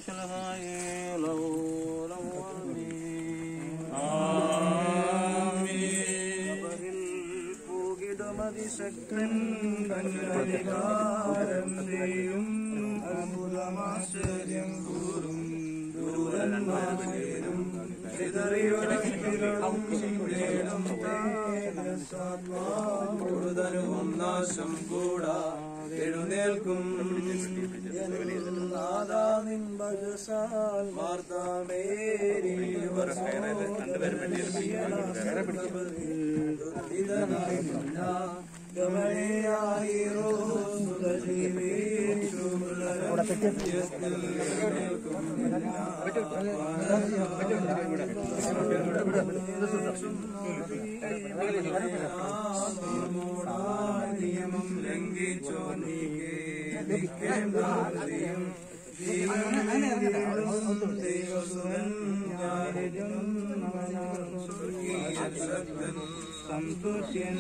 പൂകിതമതിശക്തൻ കന്യകാരം ചെയ്യും അത്ഭുതമാശ്ചര്യം കൂറും ദൂരന്മാരും കൂടുതലും നാശം കൂടാ എഴുന്നേൽക്കും ഭജസാൽ വാർത്താമേരി നിയമം ലംഘിച്ചോ നീക്കേണ്ടയും ദൈവസുരൻ സംതോഷ്യൻ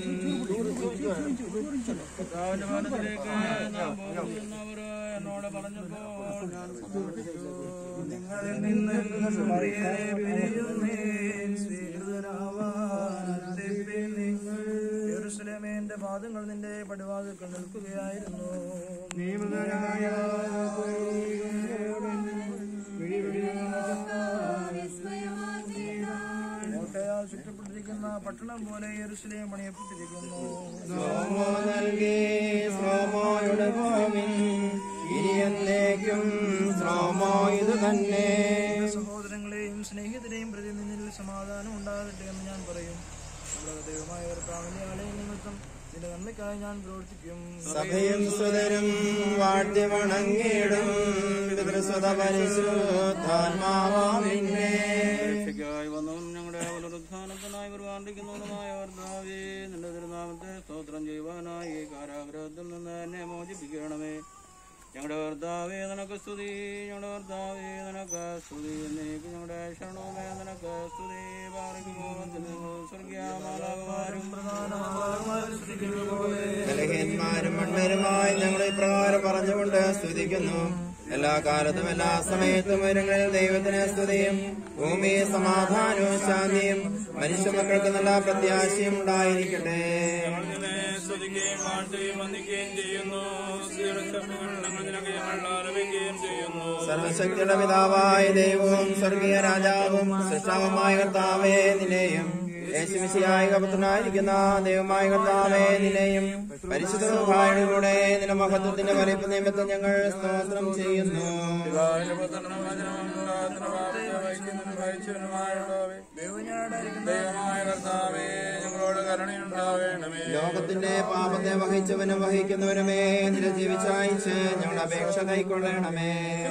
എന്നോട് പറഞ്ഞപ്പോൾ ഞാൻ നിങ്ങളിൽ നിന്ന് പ്രിയരെ പിരിയുന്നേൻ സ്വീകൃതരാവാൻ നിങ്ങൾ യെരൂശലേമേന്റെ പാദങ്ങൾ നിന്റെ പടിവാതിൽക്കൽ നിൽക്കുകയായിരുന്നു നിയമതനായ കോട്ടയാൽ ചുറ്റപ്പെട്ടിരിക്കുന്ന പട്ടണം പോലെ യെരൂശലേം പണിയപ്പെട്ടിരിക്കുന്നു ശ്രോമോ നൽകി ശ്രോമോയുടെ ഭൂമി ഇനി എന്നേക്കും ശ്രോമോ ഇത് തന്നെ എന്റെ സഹോദരങ്ങളെയും സ്നേഹിതരെയും പ്രതി നിന്നിൽ സമാധാനം ഉണ്ടാകട്ടെ എന്ന് ഞാൻ പറയും നമ്മുടെ ദൈവമായ കർത്താവിന്റെ ആലയം നിമിത്തം നിന്റെ നന്മയ്ക്കായി ഞാൻ പ്രവർത്തിക്കും സഭയും സുതരും വാഴ്ത്തി വണങ്ങിയിടും പിതൃസ്വത പരിശുദ്ധാത്മാവാമിന്നെ രക്ഷയ്ക്കായി വന്നവനും ഞങ്ങളുടെ പുനരുദ്ധാനത്തിനായി പ്രകാണ്ടിക്കുന്നവനുമായ കർത്താവേ നിന്റെ തിരുനാമത്തെ സ്തോത്രം ചെയ്യുവാനായി കാരാഗ്രഹത്തിൽ നിന്ന് എന്നെ മോചിപ്പിക്കണമേ ഞങ്ങളുടെ കർത്താവേ നിനക്ക് സ്തുതി ഞങ്ങളുടെ കർത്താവേ നിനക്ക് സ്തുതി എന്നേക്ക് ഞങ്ങളുടെ ക്ഷണവുമേ നിനക്ക് സ്തുതി പാറിക്കുമോ സ്വർഗീയമാലാകുമാരും ബലഹീന്മാരും മണ്ണരുമായി ഞങ്ങൾ ഇപ്രകാരം പറഞ്ഞുകൊണ്ട് സ്തുതിക്കുന്നു എല്ലാ കാലത്തും എല്ലാ സമയത്തും ഒരുങ്ങളിൽ ദൈവത്തിന് സ്തുതിയും ഭൂമി സമാധാനവും ശാന്തിയും മനുഷ്യ മക്കൾക്ക് നല്ല പ്രത്യാശയും ഉണ്ടായിരിക്കട്ടെ സ്തുതിക്കുകയും വാഴ്ത്തുകയും വന്ദിക്കുകയും ചെയ്യുന്നു ഞങ്ങൾ നിനക്ക് ഞങ്ങൾ ആലപിക്കുകയും ചെയ്യുന്നു സർവശക്തിയുടെ പിതാവായ ദൈവവും സ്വർഗീയ രാജാവും സൃഷ്ടാവുമായ കർത്താവേ നിന്നെയും യേശുമിശിയായ കപുത്രനായിരിക്കുന്ന ദൈവമായ കർത്താവേ നിന്നെയും പരിശുദ്ധ സഹായുടെ കൂടെ നിന്റെ മഹത്വത്തിന്റെ വലിപ്പ നിമിത്തം ഞങ്ങൾ സ്തോത്രം ചെയ്യുന്നു ദൈവമായ കർത്താവേ ഞങ്ങളോട് കരുണയുണ്ടാവേണമേ ലോകത്തിന്റെ പാപത്തെ വഹിച്ചവനും വഹിക്കുന്നവനുമേ നില ജീവിച്ചയച്ച് ഞങ്ങളുടെ അപേക്ഷ കൈക്കൊള്ളണമേ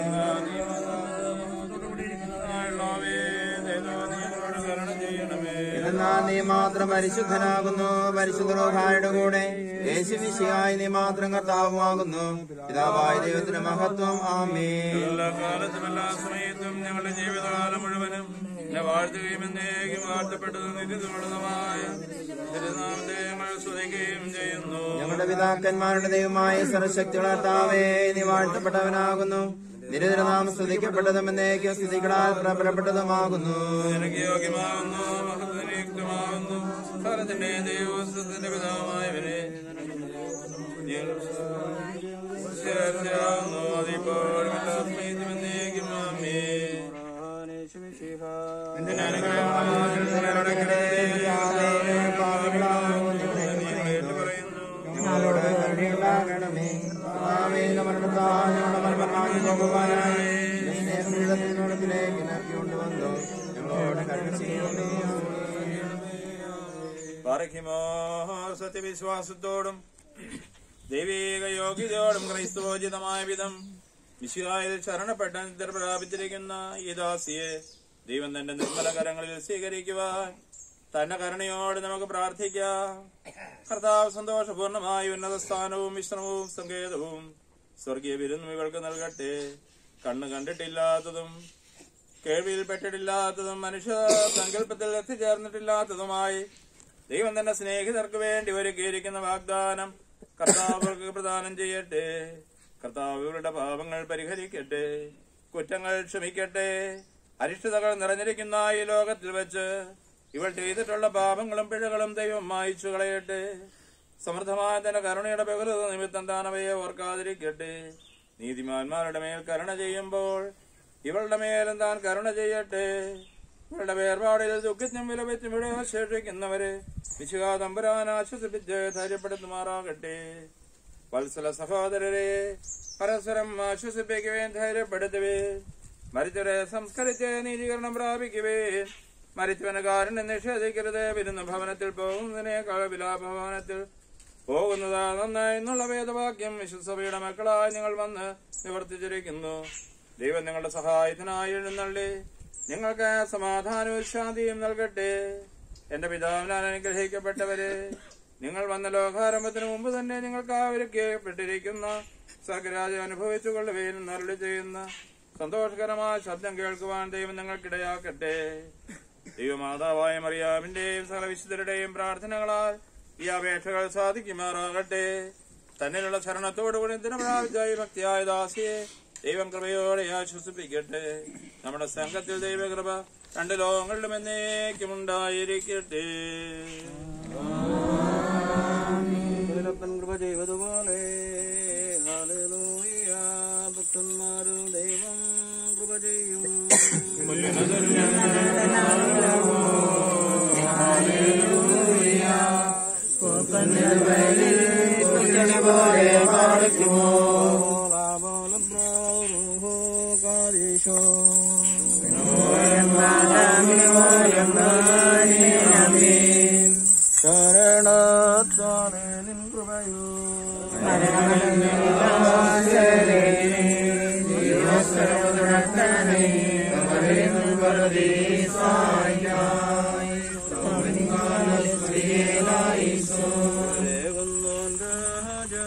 ഞങ്ങളോട് കരുണ ചെയ്യണമേ എന്നാൽ നീ മാത്രം പരിശുദ്ധനാകുന്നു പരിശുദ്ധ റോഹായുടെ കൂടെ യേശുമിശിയായി നീ മാത്രം കർത്താവുമാകുന്നു പിതാവായ ദൈവത്തിന് മഹത്വം ആമേ എല്ലാ കാലത്തും എല്ലാ സമയത്തും ഞങ്ങളുടെ ജീവിതകാലം മുഴുവനും എന്നെ വാഴ്ത്തുകയും എന്നേക്കും വാഴ്ത്തപ്പെട്ടതും നിത്യതുള്ളതുമായ തിരുനാമത്തെ ഞങ്ങൾ സ്തുതിക്കുകയും ചെയ്യുന്നു ഞങ്ങളുടെ പിതാക്കന്മാരുടെ ദൈവമായ സർവശക്തിയുള്ള കർത്താവേ നീ വാഴ്ത്തപ്പെട്ടവനാകുന്നു നിരന്തരനാം സ്തുതിക്കപ്പെട്ടതും എന്നേക്കും സ്തുതികളാൽ പ്രബലപ്പെട്ടതുമാകുന്നു എനിക്ക് യോഗ്യമാകുന്നു മഹത്വനിയുക്തമാകുന്നു കാലത്തിന്റെ ദൈവത്തിന്റെ പിതാവായവരെ ചേർച്ചയാകുന്നു അതിപ്പോൾ എല്ലാ സമയത്തും എന്നേക്കും ആമേ ഞങ്ങളോട് കരുണയുണ്ടാകണമേ കർത്താവേ, മരണത്താൽ ഞങ്ങളുടെ മരണമായി പോകുവാനായി നിന്നെ പീഡനത്തിലേക്ക് ഇറക്കിക്കൊണ്ടുവന്നു ഞങ്ങളോട് കരുണ ചെയ്യണമേ പാറയ്ക്കുമോർ സത്യവിശ്വാസത്തോടും ദൈവിക യോഗ്യതയോടും ക്രൈസ്തവോചിതമായ വിധം വിശുദ്ധായിൽ ശരണപ്പെട്ട നിദ്ര പ്രാപിച്ചിരിക്കുന്ന ഈ ദാസിയെ ദൈവം തന്റെ നിർമ്മല കരങ്ങളിൽ സ്വീകരിക്കുവാൻ തന്റെ കരുണയോട് നമുക്ക് പ്രാർത്ഥിക്കാം കർത്താവ് സന്തോഷപൂർണമായ ഉന്നത സ്ഥാനവും വിശ്രമവും സങ്കേതവും സ്വർഗീയ വിരുന്നും ഇവൾക്ക് നൽകട്ടെ കണ്ണ് കണ്ടിട്ടില്ലാത്തതും കേൾവിയിൽ പെട്ടിട്ടില്ലാത്തതും മനുഷ്യ സങ്കല്പത്തിൽ എത്തിച്ചേർന്നിട്ടില്ലാത്തതുമായി ദൈവം തന്റെ സ്നേഹിതർക്ക് വേണ്ടി ഒരുക്കിയിരിക്കുന്ന വാഗ്ദാനം കർത്താവുകൾക്ക് പ്രദാനം ചെയ്യട്ടെ കർത്താവ് ഇവരുടെ പാപങ്ങൾ പരിഹരിക്കട്ടെ കുറ്റങ്ങൾ ക്ഷമിക്കട്ടെ അരിഷ്ടതകൾ നിറഞ്ഞിരിക്കുന്ന ഈ ലോകത്തിൽ വെച്ച് ഇവൾ ചെയ്തിട്ടുള്ള പാപങ്ങളും പിഴകളും ദൈവം മായിച്ചു കളയട്ടെ സമൃദ്ധമായ തന്റെ കരുണയുടെ ബഹുലത നിമിത്തം താൻ അവയെ ഓർക്കാതിരിക്കട്ടെ നീതിമാന്മാരുടെ മേൽ കരുണ ചെയ്യുമ്പോൾ ഇവളുടെ മേലും താൻ കരുണ ചെയ്യട്ടെ ഇവളുടെ വേർപാടിൽ ദുഃഖിച്ചും വിലപിച്ചും ഇവിടെ ശേഷിക്കുന്നവരെ വിശുഖ തമ്പുരാൻ ആശ്വസിപ്പിച്ച് ധൈര്യപ്പെടുത്തുമാറാകട്ടെ വത്സല സഹോദരരെ പരസ്പരം ആശ്വസിപ്പിക്കുവേൻ ധൈര്യപ്പെടുത്തുവേ മരിച്ചവരെ സംസ്കരിച്ച് നീതീകരണം പ്രാപിക്കുവേ മരിച്ചവന് കാരണം നിഷേധിക്കരുത് വിരുന്ന ഭവനത്തിൽ പോകുന്നതിനേക്കാൾ വിലാഭവനത്തിൽ പോകുന്നതാ നന്നായി എന്നുള്ള വേദവാക്യം വിശ്വസഭയുടെ മക്കളായി നിങ്ങൾ വന്ന് നിവർത്തിച്ചിരിക്കുന്നു ദൈവം നിങ്ങളുടെ സഹായത്തിനായി എഴുന്നള്ളി നിങ്ങൾക്ക് സമാധാനവും ശാന്തിയും നൽകട്ടെ എന്റെ പിതാവിനാൽ അനുഗ്രഹിക്കപ്പെട്ടവരെ നിങ്ങൾ വന്ന ലോകാരംഭത്തിന് മുമ്പ് തന്നെ നിങ്ങൾക്ക് ഒരുക്കപ്പെട്ടിരിക്കുന്ന സ്വർഗരാജ അനുഭവിച്ചു കൊള്ളുകയും നരുളി ചെയ്യുന്ന സന്തോഷകരമായ ശബ്ദം കേൾക്കുവാൻ ദൈവം നിങ്ങൾക്കിടയാക്കട്ടെ ദൈവമാതാവായ മറിയാവിന്റെയും സകല വിശുദ്ധരുടെയും പ്രാർത്ഥനകളാൽ ഈ അപേക്ഷകൾ സാധിക്കുമാറാകട്ടെ തന്നിലുള്ള ശരണത്തോടുകൂടി ദിനപ്രാപിച്ചായി ഭക്തിയായ ദാസിയെ ദൈവം കൃപയോടെ ആശ്വസിപ്പിക്കട്ടെ നമ്മുടെ സംഘത്തിൽ ദൈവകൃപ രണ്ട് ലോകങ്ങളിലും എന്നേക്കും ഉണ്ടായിരിക്കട്ടെ ഇതിലപ്പൻ കൃപ ചെയ്തതുപോലെ ഹല്ലേലൂയ. ഭക്തന്മാരും ദൈവം കൃപ ചെയ്യും ശരണത്താലേ നിൻ കൃപയോ ദേവന്നോൻ രാജ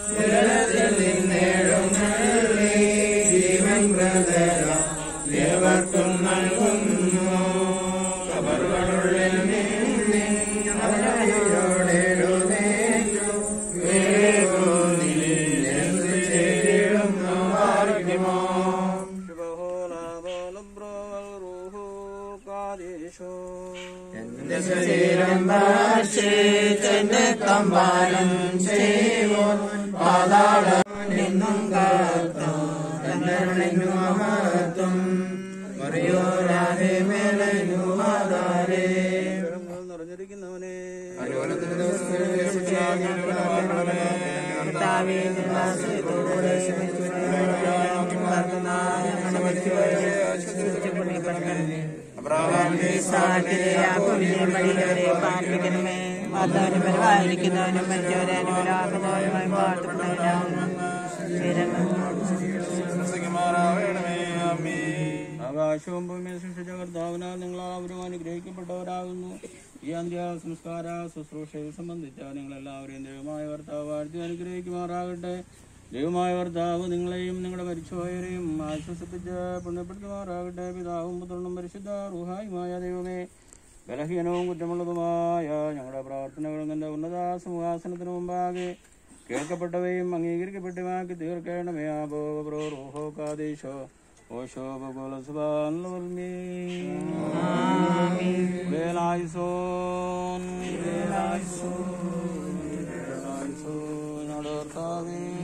എന്റെ ശരീരം ഭക്ഷിച്ചെന്റെ തമ്പാനം ചെയ്യുവോൻ പാതാളം നിന്നും കാത്തു തന്നരുളിനും മഹത്വം മറിയോരാതെ മേലനുമാതാരേ നിറഞ്ഞിരിക്കുന്നവനെ അനുകൂലത്തിന്റെ ദിവസങ്ങളിൽ കർത്താവേ നിവാസത്തോടെ പാർപ്പിക്കണമേ മാതാവിന് പരിപാലിക്കുന്നവനും മരിച്ചവരെ അനുകൂലാക്കുന്നവനുമായി താമസിക്കുമാറാകണമേ അമ്മേ ആകാശവും ഭൂമിയും സൃഷ്ടിച്ച കർത്താവിനാൽ നിങ്ങൾ എല്ലാവരും അനുഗ്രഹിക്കപ്പെട്ടവരാകുന്നു ഈ അന്ത്യ സംസ്കാര ശുശ്രൂഷയെ സംബന്ധിച്ച നിങ്ങളെല്ലാവരെയും ദൈവമായ കർത്താവ് വാഴ്ത്തി അനുഗ്രഹിക്കുമാറാകട്ടെ ദൈവമായ കർത്താവ് നിങ്ങളെയും നിങ്ങളുടെ മരിച്ചുപോയവരെയും ആശ്വസിപ്പിച്ച് പുണ്യപ്പെടുത്തുമാറാകട്ടെ പിതാവും പുത്രനും പരിശുദ്ധ റുഹായുമായ ദൈവമേ ബലഹീനവും കുറ്റമുള്ളതുമായ ഞങ്ങളുടെ പ്രാർത്ഥനകളും എൻ്റെ ഉന്നത സിംഹാസനത്തിന് മുമ്പാകെ കേൾക്കപ്പെട്ടവയും അംഗീകരിക്കപ്പെട്ടവയാക്കി തീർക്കണമേ ആബോ ബ്രോ റോഹോ കാദേശോ ഓശോ ബഗോല വേലായുസോൻ വേലായുസോൻ വേലായുസോൻ ഞങ്ങളുടെ കർത്താവേ